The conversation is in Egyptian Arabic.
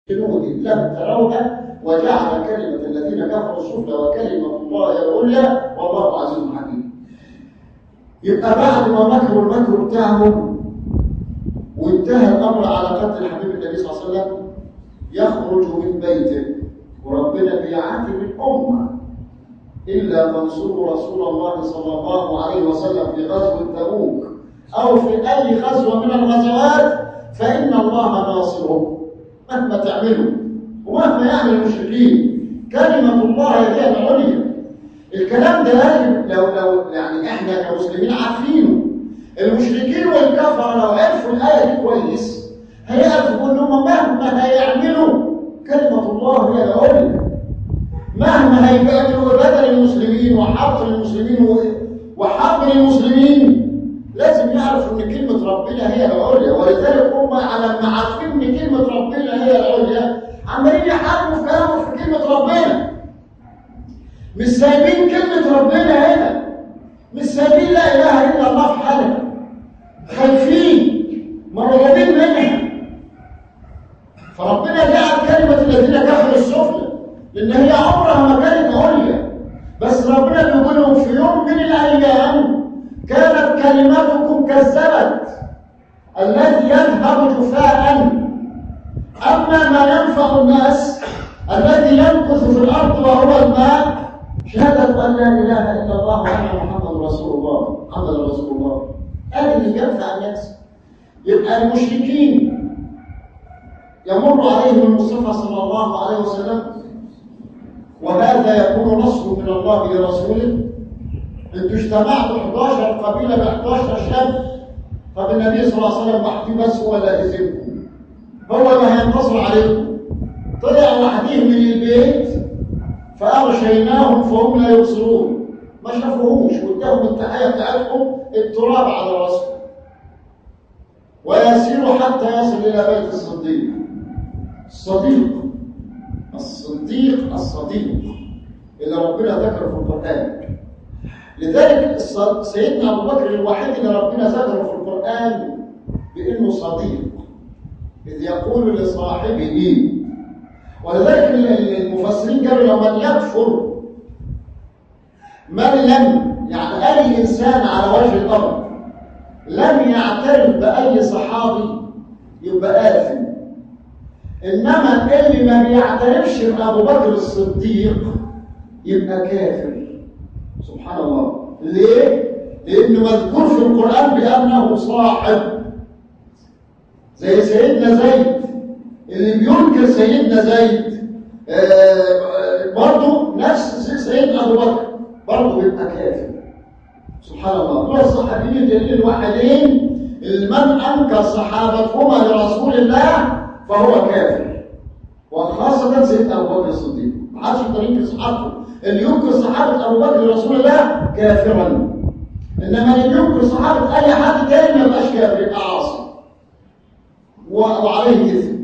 جنود لم تروها وجعل كلمة الذين كفروا السفلى وكلمة الله هي العليا والله عزيز حكيم يبقى بعد ما مكروا المكر بتاعهم وانتهى الأمر على قتل حبيب النبي صلى الله عليه وسلم يخرج من بيته وربنا بيعاتب الأمة إلا منصور رسول الله صلى الله عليه وسلم في غزوة تبوك أو في أي غزوة من الغزوات فإن الله ناصره مهما تعملوا ومهما يعمل المشركين كلمة الله هي العليا الكلام ده لازم لو لو يعني احنا كمسلمين عارفينه المشركين والكفره لو عرفوا الايه دي كويس هيعرفوا انهم مهما هيعملوا كلمه الله هي العليا مهما هيعملوا بدل المسلمين وحق المسلمين وحق المسلمين لازم يعرفوا ان كلمه ربنا هي العليا ولذلك هم على ما عارفين ان كلمه ربنا هي العليا عمالين يحاربوا في كلامهم في كلمه ربنا مش سايبين كلمه ربنا هنا مش سايبين لا اله الا الله في حالها خايفين مرغوبين منها فربنا جعل كلمه الذين كفروا السفلى لان هي عمرها ما كانت عليا بس ربنا بيقول لهم في يوم من الايام كانت كلمتكم كالزبد الذي يذهب جفاء اما ما ينفع الناس الذي يمكث في الارض وهو الماء شهاده ان لا اله الا الله وان محمد رسول الله محمد رسول الله هذا اللي ينفع الناس يبقى المشركين يمر عليهم المصطفى صلى الله عليه وسلم وهذا يكون نصر من الله لرسوله انتوا اجتمعتوا 11 قبيله ب 11 شاب طب النبي صلى الله عليه وسلم وحده بس هو اللي هيسيبكم هو اللي هينتصر عليكم طلع وحديه من البيت فاغشيناهم فهم لا يبصرون ما شافوهوش واداهم التحيه بتاعتهم التراب على راسهم ويسير حتى يصل الى بيت الصديق الصديق الصديق الصديق اللي ربنا ذكره في القران لذلك سيدنا ابو بكر الوحيد اللي ربنا ذكره في القران بانه صديق اذ يقول لصاحبه ولذلك المفسرين قالوا لو من يكفر من لم يعني اي انسان على وجه الارض لم يعترف باي صحابي يبقى آثم انما اللي ما بيعترفش بابو بكر الصديق يبقى كافر سبحان الله ليه لانه مذكور في القران بانه صاحب زي سيدنا زيد اللي بينكر سيدنا زيد آه برضه نفس سيدنا ابو بكر برضه يبقى كافر سبحان الله دول الصحابيين الجليل الوحيدين اللي من انكر صحابتهما لرسول الله فهو كافر وخاصة سيدنا ابو بكر الصديق ما حدش يقدر ينكر صحابته اللي ينكر صحابة ابو بكر لرسول الله كافرا انما اللي ينكر صحابة اي حد تاني ما يبقاش كافر يبقى عاصي وعليه اثم